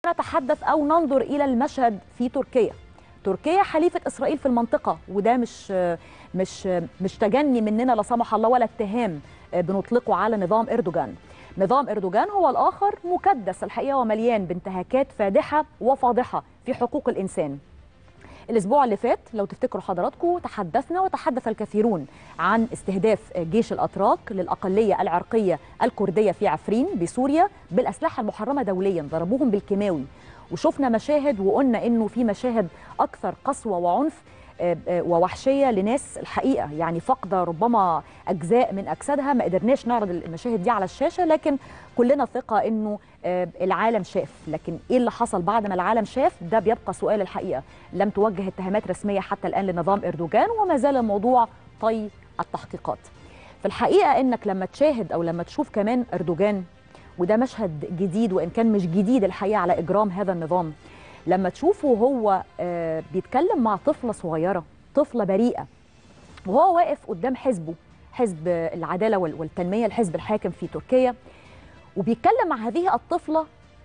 نتحدث او ننظر الى المشهد في تركيا تركيا حليفه اسرائيل في المنطقه وده مش مش مش تجني مننا لا سمح الله ولا اتهام بنطلقه على نظام اردوغان نظام اردوغان هو الاخر مكدس الحقيقه ومليان بانتهاكات فادحه وفاضحه في حقوق الانسان الاسبوع اللي فات لو تفتكروا حضراتكم تحدثنا وتحدث الكثيرون عن استهداف جيش الاتراك للاقليه العرقيه الكرديه في عفرين بسوريا بالاسلحه المحرمه دوليا ضربوهم بالكيماوي وشفنا مشاهد وقلنا انه في مشاهد اكثر قسوه وعنف ووحشيه لناس الحقيقه يعني فاقده ربما اجزاء من اجسادها ما قدرناش نعرض المشاهد دي على الشاشه لكن كلنا ثقه انه العالم شاف لكن ايه اللي حصل بعد ما العالم شاف ده بيبقى سؤال الحقيقه لم توجه اتهامات رسميه حتى الان لنظام اردوغان وما زال الموضوع طي التحقيقات في الحقيقه انك لما تشاهد او لما تشوف كمان اردوغان وده مشهد جديد وان كان مش جديد الحقيقه على اجرام هذا النظام لما تشوفه هو بيتكلم مع طفله صغيره طفله بريئه وهو واقف قدام حزبه حزب العداله والتنميه الحزب الحاكم في تركيا وبيتكلم مع هذه الطفله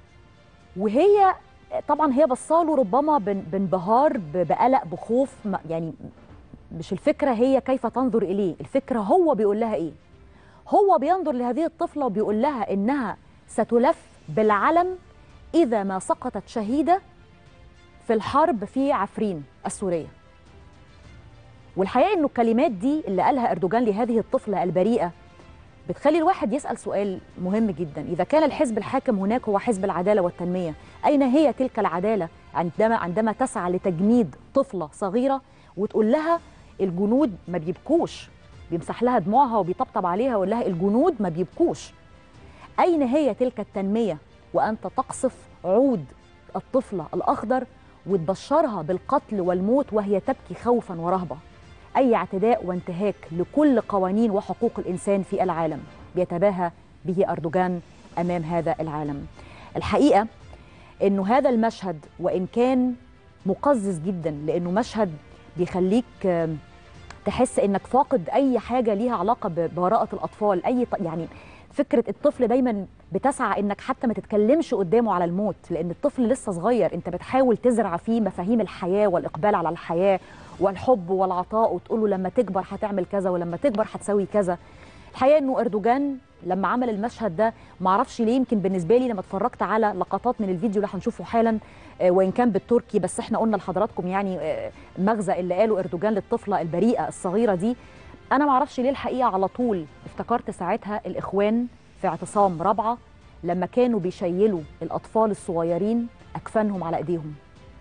وهي طبعا هي بصاله ربما بانبهار بقلق بخوف يعني مش الفكره هي كيف تنظر اليه الفكره هو بيقول لها ايه هو بينظر لهذه الطفله وبيقول لها انها ستلف بالعلم اذا ما سقطت شهيده في الحرب في عفرين السوريه والحقيقه انه الكلمات دي اللي قالها اردوغان لهذه الطفله البريئه بتخلي الواحد يسال سؤال مهم جدا اذا كان الحزب الحاكم هناك هو حزب العداله والتنميه اين هي تلك العداله عندما عندما تسعى لتجنيد طفله صغيره وتقول لها الجنود ما بيبكوش بيمسح لها دموعها وبيطبطب عليها ويقول لها الجنود ما بيبكوش اين هي تلك التنميه وانت تقصف عود الطفله الاخضر وتبشرها بالقتل والموت وهي تبكي خوفا ورهبه اي اعتداء وانتهاك لكل قوانين وحقوق الانسان في العالم بيتباهى به اردوغان امام هذا العالم الحقيقه انه هذا المشهد وان كان مقزز جدا لانه مشهد بيخليك تحس انك فاقد اي حاجه ليها علاقه ببراءه الاطفال اي يعني فكره الطفل دايما بتسعى انك حتى ما تتكلمش قدامه على الموت لان الطفل لسه صغير انت بتحاول تزرع فيه مفاهيم الحياه والاقبال على الحياه والحب والعطاء وتقول له لما تكبر هتعمل كذا ولما تكبر هتسوي كذا الحقيقه انه اردوغان لما عمل المشهد ده ما اعرفش ليه يمكن بالنسبه لي لما اتفرجت على لقطات من الفيديو اللي هنشوفه حالا وان كان بالتركي بس احنا قلنا لحضراتكم يعني مغزى اللي قاله اردوغان للطفله البريئه الصغيره دي انا ما اعرفش ليه الحقيقه على طول افتكرت ساعتها الاخوان في اعتصام رابعه لما كانوا بيشيلوا الاطفال الصغيرين اكفانهم على ايديهم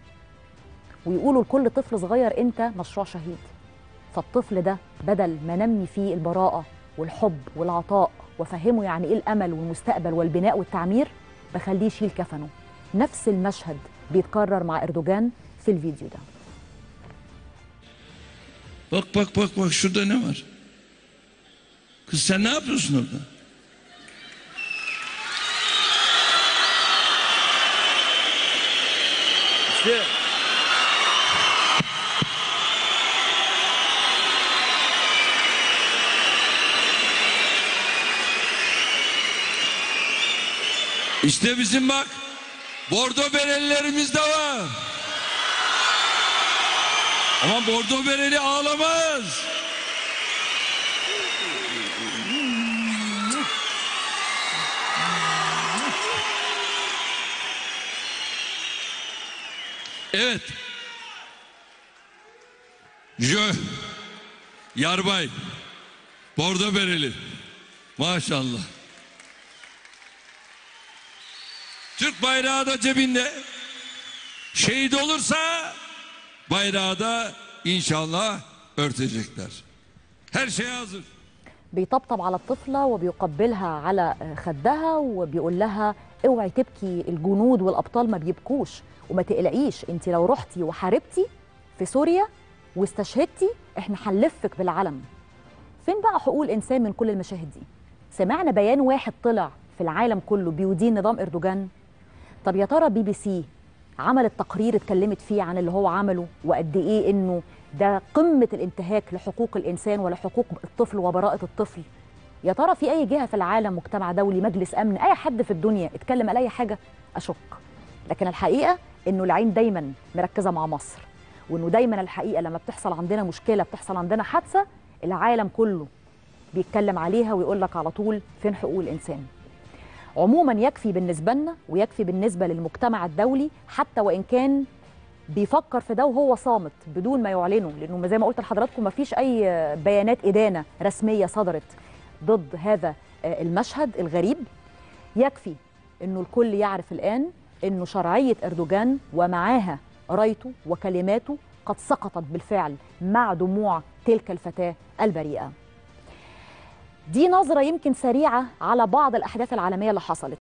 ويقولوا لكل طفل صغير انت مشروع شهيد فالطفل ده بدل ما نمي فيه البراءه والحب والعطاء وفهمه يعني ايه الامل والمستقبل والبناء والتعمير بخليه يشيل كفنه نفس المشهد بيتكرر مع اردوغان في الفيديو ده Bak bak bak bak şurada ne var? Kız sen ne yapıyorsun orada? İşte İşte bizim bak bordo berelilerimiz de var. Ama bordo bereli ağlamaz. Evet. Jö. Yarbay. Bordo bereli. Maşallah. Türk bayrağı da cebinde. Şehit olursa bayrağı da inşallah örtecekler. Her şey hazır. بيطبطب على الطفلة وبيقبلها على خدها وبيقول لها اوعي تبكي الجنود والأبطال ما بيبكوش وما تقلقيش انت لو رحتي وحاربتي في سوريا واستشهدتي احنا هنلفك بالعلم فين بقى حقوق الإنسان من كل المشاهد دي سمعنا بيان واحد طلع في العالم كله بيدين نظام إردوغان طب يا ترى بي بي سي عملت تقرير اتكلمت فيه عن اللي هو عمله وقد ايه انه ده قمه الانتهاك لحقوق الانسان ولحقوق الطفل وبراءه الطفل يا ترى في اي جهه في العالم مجتمع دولي مجلس امن اي حد في الدنيا اتكلم على اي حاجه اشك لكن الحقيقه انه العين دايما مركزه مع مصر وانه دايما الحقيقه لما بتحصل عندنا مشكله بتحصل عندنا حادثه العالم كله بيتكلم عليها ويقول لك على طول فين حقوق الانسان عموما يكفي بالنسبه لنا ويكفي بالنسبه للمجتمع الدولي حتى وان كان بيفكر في ده وهو صامت بدون ما يعلنه لانه زي ما قلت لحضراتكم ما فيش اي بيانات ادانه رسميه صدرت ضد هذا المشهد الغريب يكفي انه الكل يعرف الان انه شرعيه اردوغان ومعاها رايته وكلماته قد سقطت بالفعل مع دموع تلك الفتاه البريئه دي نظره يمكن سريعه على بعض الاحداث العالميه اللي حصلت